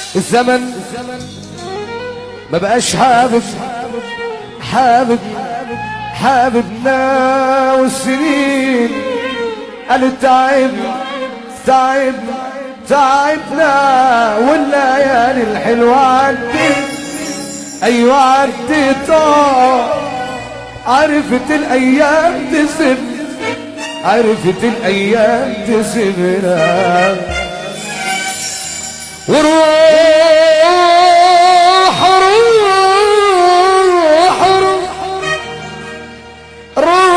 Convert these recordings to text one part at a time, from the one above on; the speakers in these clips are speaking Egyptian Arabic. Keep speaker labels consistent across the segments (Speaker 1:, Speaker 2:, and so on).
Speaker 1: الزمن ما بقاش حابب حابب حاببنا والسنين قالت تعب تعب تعبنا والليالي الحلوة عدت ايوه عدت آه. عرفت الايام تسب عرفت الايام تسبنا وروح روح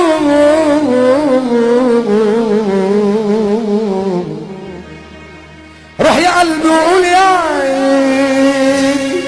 Speaker 1: روح روح يا قلبي وقول يا عين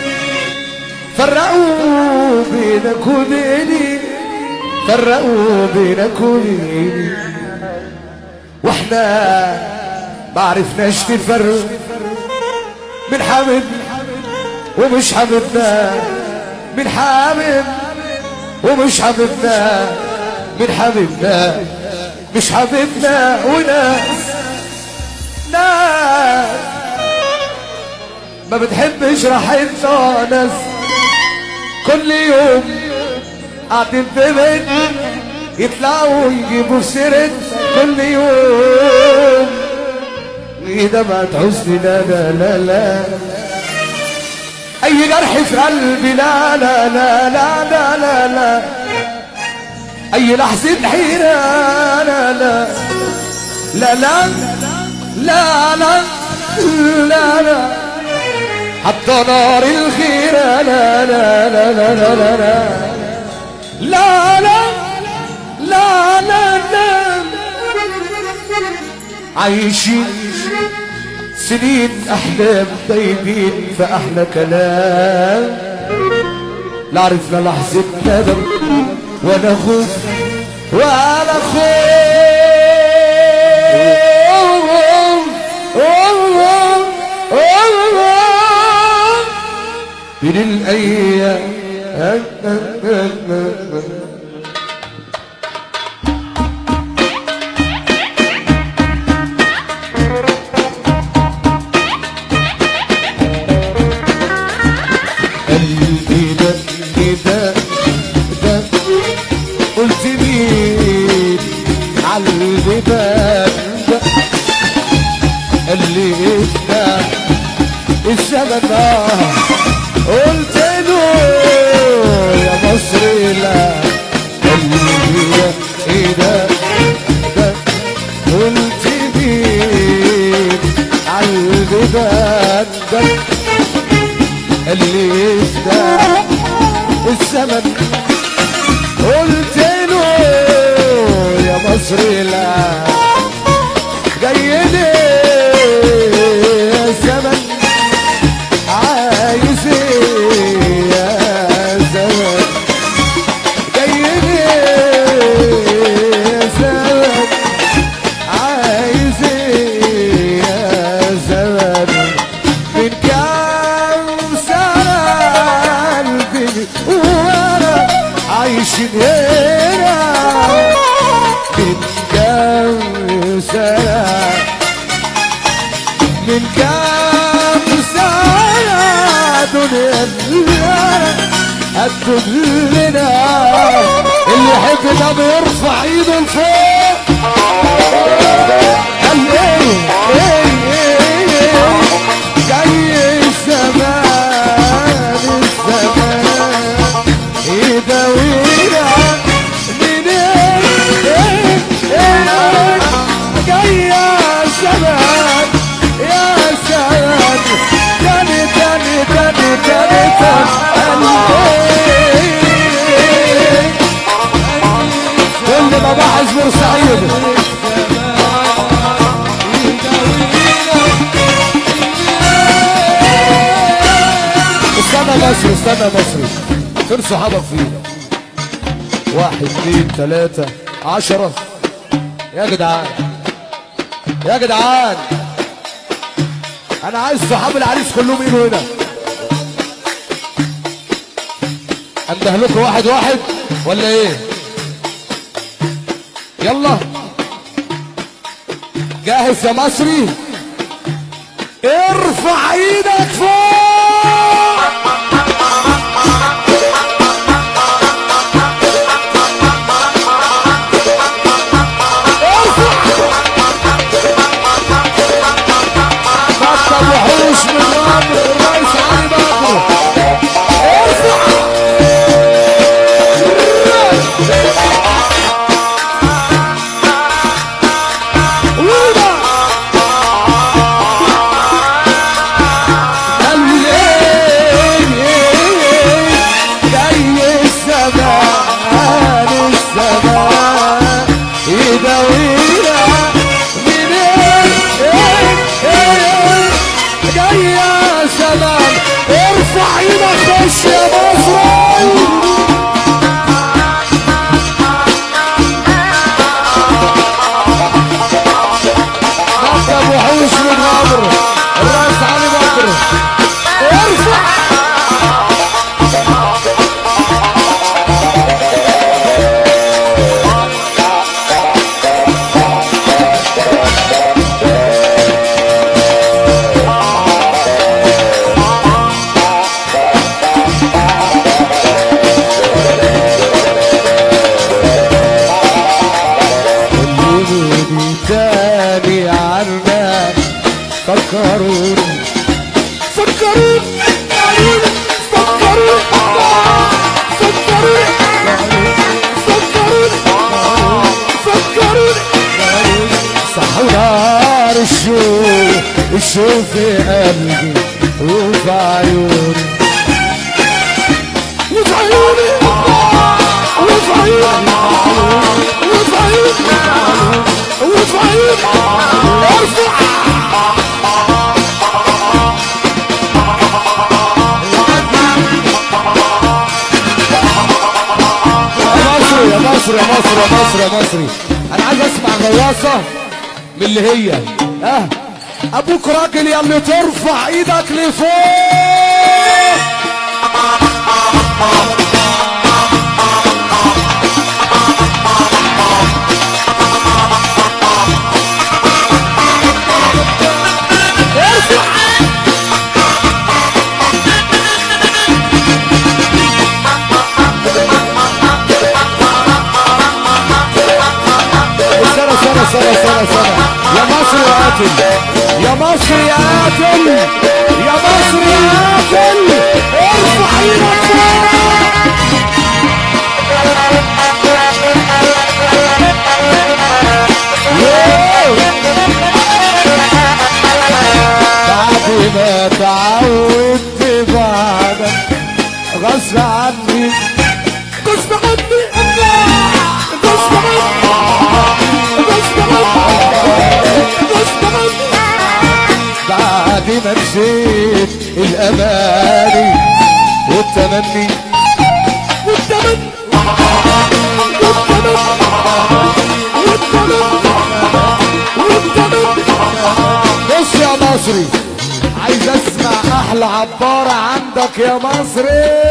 Speaker 1: فرقوا بينك وبيني فرقوا بينك وبيني واحنا ما عرفناش نفرق من حابب ومش حاببنا من حابب ومش حاببنا من حاببنا مش حاببنا وناس ناس ما بتحبش راحتنا ناس كل يوم قاعدين في بيت يطلعوا يجيبوا في سيرت كل يوم إذا ما تعوزني لا لا لا لا أي جرح في قلبي لا لا لا لا لا لا لا أي لحظة حيرة لا لا لا لا لا لا لا لا حتى نار الخيرة لا لا لا لا لا لا لا لا لا لا لا لا عايشين سنين احلام طيبين في احلى كلام لا عرفنا لحظة ندم ولا خوف ولا خوف من الايام قلبي ده ده ده قلت مين عالبيبان ده اللي افتح الزمن آه. قلت له يا مصر لا قلبي ده ايه ده ده قلت مين عالبيبان ده اللي يفتح الزمن قلت له يا مصر لا جاي ليه يا زمن عايز ايه يا زمن جاي ليه يا زمن عايز ايه يا زمن من كام سنة قلبي وانا عايشين هنا من كام سنة من كام سنة دنيا هتكلنا اللي يحب ده بيرفع ايده لفوق قال ايه ايه ايه ايه جاي الزمان الزمان يداوينا منين ايه ايه جاي يا زمان يا زمان تاني تاني تاني تاني تاني قلبي كل ما بحث بورسعيد استنى مصر استنى مصر فين صحابك فين واحد اثنين ثلاثة عشرة يا جدعان يا جدعان انا عايز صحاب العريس كلهم يجوا هنا انده لكم واحد واحد ولا ايه يلا جاهز يا مصري ارفع ايدك زمان ارفع ايدك خش يا مصر مكتب وحوش من غبر الراس علي بكر ارفع اللي تاني عنا فكروني فكروني فكروني فكروني فكروني فكروني صح نار الشوق الشوق في قلبي وفي عيوني وفي عيوني وفي عيوني وفي عيوني وفي عيوني ارفع يا مصري يا مصري يا مصري يا مصري يا مصري انا عايز اسمع غواصه من اللي هي اه ابوك راجل يا اللي ترفع ايدك لفوق سنة سنة سنة سنة سنة يا مصر يا قاتل يا مصر يا قاتل يا مصر يا قاتل ارفع ايدك فوق يوه. بعد ما تعودت بعدك غصب عني غصب عني غصب عني غصب عني غصب عني بعد ما نسيت الاماني والتمني والتمني والتمني والتمني والتمني بص يا مصري عايز اسمع احلى عبارة عندك يا مصري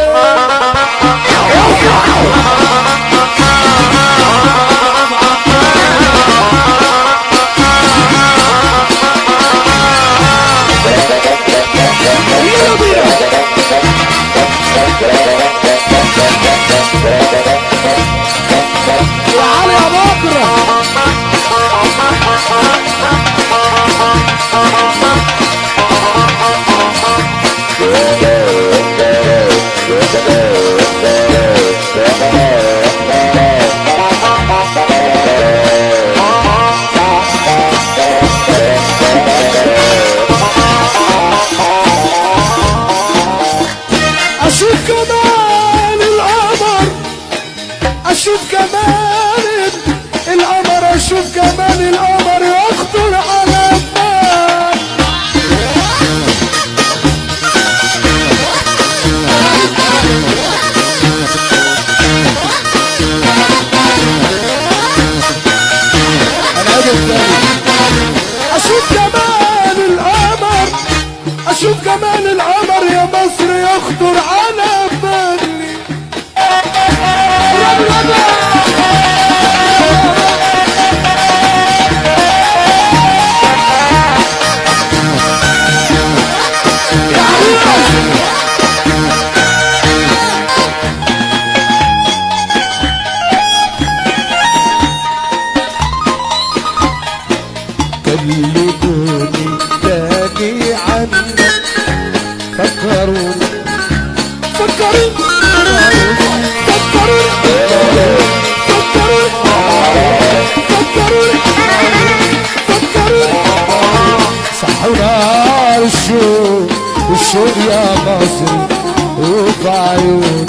Speaker 1: يلا بينا تعالى يا بكرة اشوف كمان القمر اشوف كمان القمر اشوف كمان القمر يخطر على النار انا عايز الثاني اشوف كمان القمر اشوف كمان القمر يا مصر يخطر على بالي يا بلاد كلموني تاني عنك فكروني فكروني فكروني فكروني فكروني صح ونار الشوق الشوق يا مصري وفي عيوني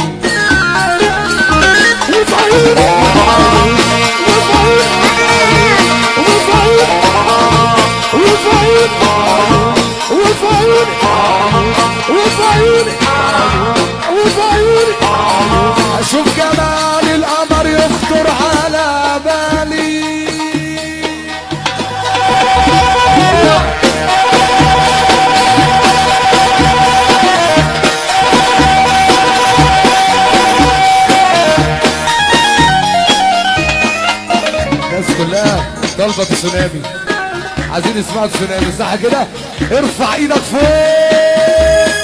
Speaker 1: وفي عيوني وفي عيوني وفي عيوني وفي عيوني طالبه تسونامي عايزين يسمعوا تسونامي صح كده ارفع ايدك فوق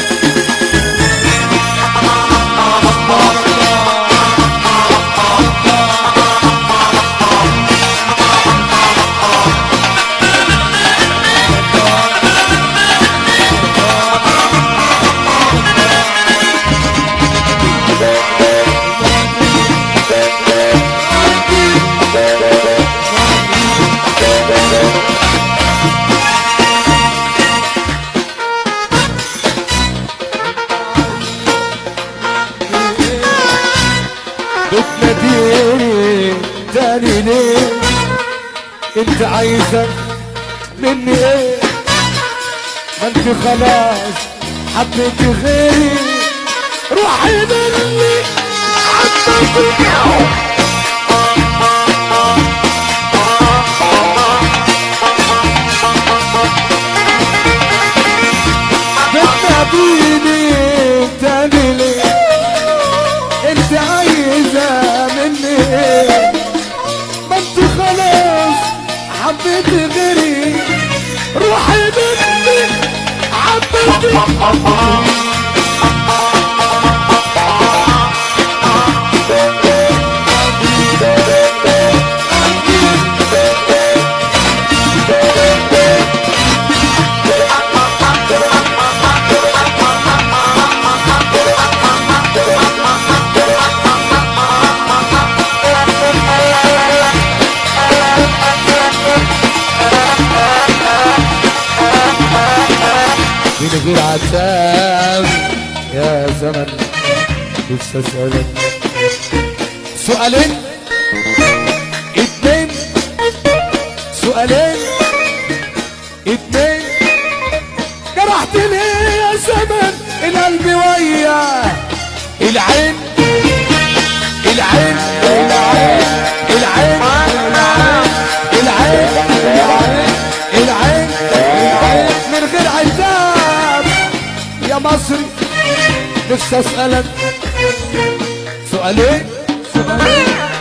Speaker 1: بتناديني تاني ليه انت عايزك مني ايه ما انت خلاص حبيت غيري روحي مني عمك بتناديني تاني ليه انت عايزة مني ايه ما انت خلاص حبيت غيري روحي مني حبيتي من غير عتاب يا زمن نفسي اسألك سؤالين اتنين سؤالين اتنين جرحتني يا زمن القلب ويا العين العين العين العين العين العين العين من غير عتاب يا مصري نفسي اسألك سؤالين سؤالين